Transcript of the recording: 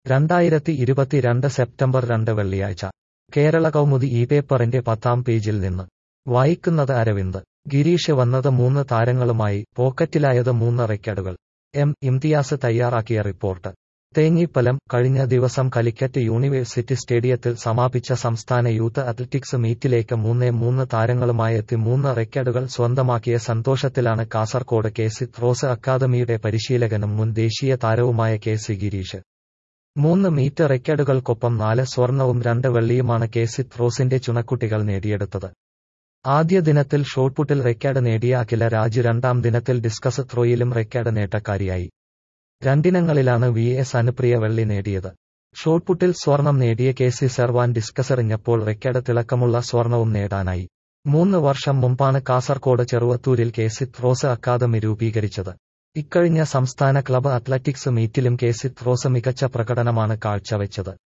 രണ്ടായിരത്തി ഇരുപത്തിരണ്ട് സെപ്റ്റംബർ രണ്ട് വെള്ളിയാഴ്ച കേരള കൗമുദി ഈ പേപ്പറിന്റെ പത്താം പേജിൽ നിന്ന് വായിക്കുന്നത് അരവിന്ദ് ഗിരീഷ് വന്നത് മൂന്ന് താരങ്ങളുമായി പോക്കറ്റിലായത് മൂന്ന് റെക്കോർഡുകൾ എം ഇംതിയാസ് തയ്യാറാക്കിയ റിപ്പോർട്ട് തേഞ്ഞിപ്പലം കഴിഞ്ഞ ദിവസം കലിക്കറ്റ് യൂണിവേഴ്സിറ്റി സ്റ്റേഡിയത്തിൽ സമാപിച്ച സംസ്ഥാന യൂത്ത് അത്ലറ്റിക്സ് മീറ്റിലേക്ക് മൂന്നേ മൂന്ന് താരങ്ങളുമായെത്തി മൂന്ന് റെക്കോർഡുകൾ സ്വന്തമാക്കിയ സന്തോഷത്തിലാണ് കാസർകോട് കെ സി റോസ് അക്കാദമിയുടെ പരിശീലകനും മുൻ ദേശീയ താരവുമായ കെ സി ഗിരീഷ് മൂന്ന് മീറ്റ് റെക്കോർഡുകൾക്കൊപ്പം നാല് സ്വർണവും രണ്ട് വെള്ളിയുമാണ് കെ സി റോസിന്റെ ചുണക്കുട്ടികൾ നേടിയെടുത്തത് ആദ്യ ദിനത്തിൽ ഷോട്ട്പുട്ടിൽ റെക്കോർഡ് നേടിയ അഖില രാജ് രണ്ടാം ദിനത്തിൽ ഡിസ്കസ് ത്രോയിലും റെക്കോർഡ് നേട്ടക്കാരിയായി രണ്ടിനങ്ങളിലാണ് വി എസ് അനുപ്രിയ വെള്ളി നേടിയത് ഷോട്ട്പുട്ടിൽ സ്വർണം നേടിയ കെ സി സെർവാൻ ഡിസ്കസെറിഞ്ഞപ്പോൾ റെക്കോർഡ് തിളക്കമുള്ള സ്വർണവും നേടാനായി മൂന്ന് വർഷം മുമ്പാണ് കാസർകോട് ചെറുവത്തൂരിൽ കെ സി റോസ് അക്കാദമി രൂപീകരിച്ചത് ഇക്കഴിഞ്ഞ സംസ്ഥാന ക്ലബ് അത്ലറ്റിക്സ് മീറ്റിലും കെ സി റോസ് മികച്ച പ്രകടനമാണ് കാഴ്ചവെച്ചത്